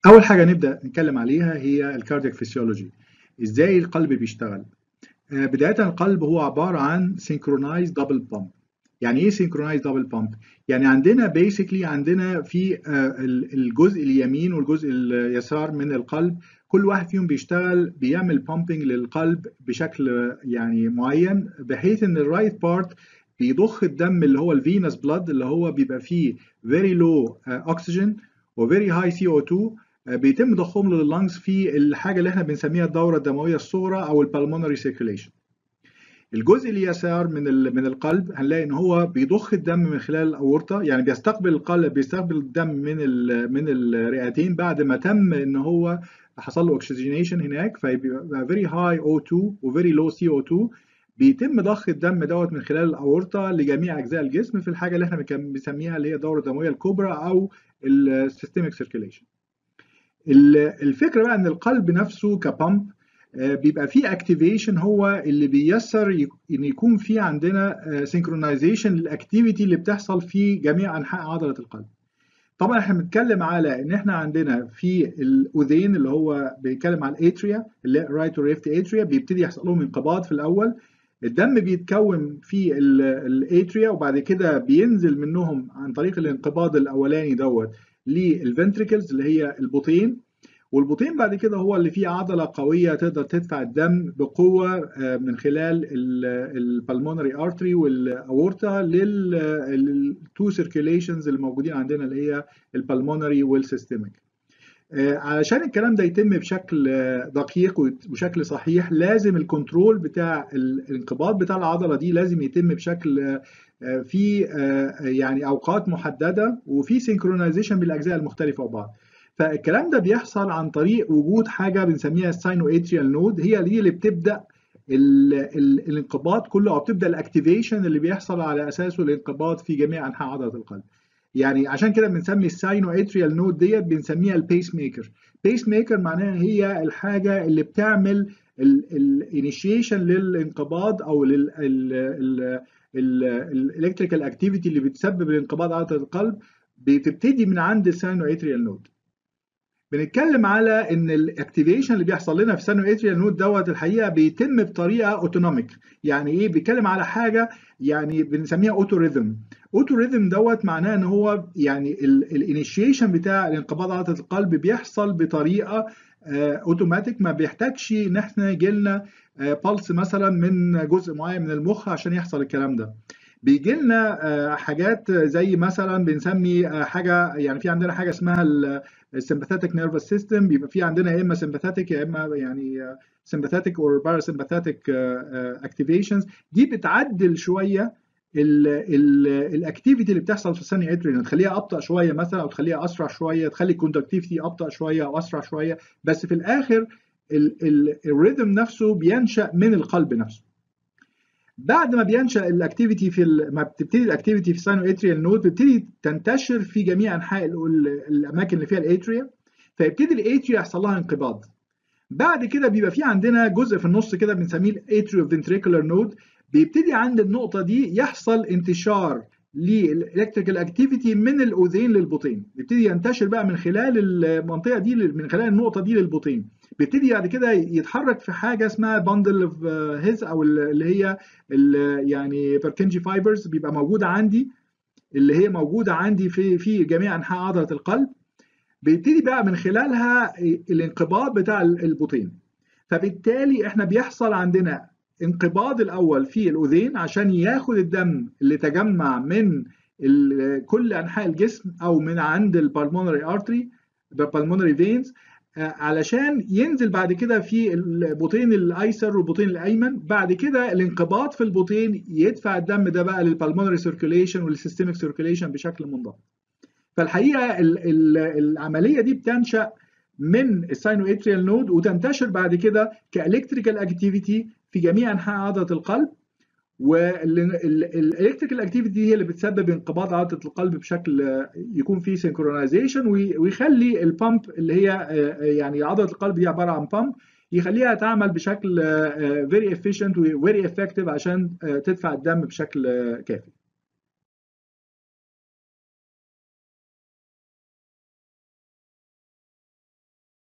اول حاجه نبدا نتكلم عليها هي الكاردياك فيسيولوجي ازاي القلب بيشتغل آه، بدايه القلب هو عباره عن سينكرونايز دبل بامب يعني ايه سينكرونايز دبل بامب يعني عندنا بيسكلي عندنا في آه، الجزء اليمين والجزء اليسار من القلب كل واحد فيهم بيشتغل بيعمل بامبنج للقلب بشكل يعني معين بحيث ان الرايت بارت بيضخ الدم اللي هو الفينس بلاد اللي هو بيبقى فيه فيري لو اوكسجين وفيري هاي سي او 2 بيتم ضخهم لللنجز في الحاجه اللي احنا بنسميها الدوره الدمويه الصغرى او البلمونري سيركيليشن الجزء اليسار من من القلب هنلاقي ان هو بيضخ الدم من خلال الاورطه يعني بيستقبل القلب بيستقبل الدم من من الرئتين بعد ما تم ان هو حصل له اوكسجينيشن هناك فيبقى فيري هاي او 2 وفيري لو سي او 2 بيتم ضخ الدم دوت من خلال الاورطه لجميع اجزاء الجسم في الحاجه اللي احنا بنسميها اللي هي الدوره الدمويه الكبرى او السيستميك سيركيليشن الفكره بقى ان القلب نفسه كبامب بيبقى فيه اكتيفيشن هو اللي بيسر ان يكون في عندنا سينكرونايزيشن للاكتيفيتي اللي بتحصل في جميع انحاء عضله القلب طبعا احنا بنتكلم على ان احنا عندنا في الاذين اللي هو بيتكلم على الاتريا اللي رايت وليفت اتريا بيبتدي يحصل لهم انقباض في الاول الدم بيتكون في الاتريا وبعد كده بينزل منهم عن طريق الانقباض الاولاني دوت للفنتريكلز اللي هي البطين والبطين بعد كده هو اللي فيه عضلة قوية تقدر تدفع الدم بقوة من خلال البلمونري ارتري والاورتا للتو سيركيليشنز اللي موجودين عندنا اللي هي البلمونري والسيستميك علشان الكلام ده يتم بشكل دقيق وبشكل صحيح لازم الكنترول بتاع الانقباض بتاع العضله دي لازم يتم بشكل في يعني اوقات محدده وفي سينكرونايزيشن بالاجزاء المختلفه وبعض فالكلام ده بيحصل عن طريق وجود حاجه بنسميها الساينو اتريال نود هي دي اللي بتبدا ال ال الانقباض كله او بتبدا الاكتيفيشن اللي بيحصل على اساسه الانقباض في جميع انحاء عضله القلب يعني عشان كده بنسمي الساينو اتريال نود ديت بنسميها البيس ميكر بيس ميكر معناها هي الحاجه اللي بتعمل الانيشيشن للانقباض او الالكتريكال اكتيفيتي اللي بتسبب الانقباض عضله القلب بتبتدي من عند الساينو اتريال نود بنتكلم على ان الاكتيفيشن اللي بيحصل لنا في سانو اتريال نود دوت الحقيقه بيتم بطريقه اوتونوميك يعني ايه بيتكلم على حاجه يعني بنسميها اوتو ريذم اوتو ريذم دوت معناه ان هو يعني الانيشيشن بتاع الانقباض عضله القلب بيحصل بطريقه اوتوماتيك ما بيحتاجش ان احنا يجي لنا بلس مثلا من جزء معين من المخ عشان يحصل الكلام ده بيجي لنا حاجات زي مثلا بنسمي حاجه يعني في عندنا حاجه اسمها السمباثيتك نيرفس سيستم بيبقى في عندنا يا اما سمباثيتك يا اما يعني سمباثيتك اور باراسمباثيتك اكتيفيشنز دي بتعدل شويه الاكتيفيتي اللي بتحصل في الثانيه اتريال تخليها ابطا شويه مثلا او تخليها اسرع شويه تخلي الكوندكتيفيتي ابطا شويه او اسرع شويه بس في الاخر الريذم نفسه بينشا من القلب نفسه بعد ما بينشا الاكتيفيتي في ما بتبتدي الاكتيفيتي في الساينو اتريال نود بتبتدي تنتشر في جميع انحاء الاماكن اللي فيها الاتريا فيبتدي الاتريا يحصل لها انقباض بعد كده بيبقى في عندنا جزء في النص كده بنسميه الاتريو فنتريكولار نود بيبتدي عند النقطه دي يحصل انتشار للالكتريكال اكتيفيتي من الاذين للبطين بيبتدي ينتشر بقى من خلال المنطقه دي من خلال النقطه دي للبطين بيبتدي بعد كده يتحرك في حاجه اسمها باندل اوف هيز او اللي هي اللي يعني بيركنجي فايبرز بيبقى موجوده عندي اللي هي موجوده عندي في في جميع انحاء عضله القلب بيبتدي بقى من خلالها الانقباض بتاع البطين فبالتالي احنا بيحصل عندنا انقباض الاول في الاذين عشان ياخد الدم اللي تجمع من كل انحاء الجسم او من عند البلمونري ارتري بالمونري فينز علشان ينزل بعد كده في البطين الايسر والبطين الايمن بعد كده الانقباض في البطين يدفع الدم ده بقى للبلمونري سيركيليشن والسيستميك سيركيليشن بشكل منضبط فالحقيقه العمليه دي بتنشا من الساينو اتريال نود وتنتشر بعد كده كالكتريكال اكتيفيتي في جميع انحاء عضله القلب والالكتريكال اكتيفيتي هي اللي بتسبب انقباض عضله القلب بشكل يكون فيه سينكرونايزيشن ويخلي البامب اللي هي يعني عضله القلب دي عباره عن بامب يخليها تعمل بشكل فيري efficient وفيري effective عشان تدفع الدم بشكل كافي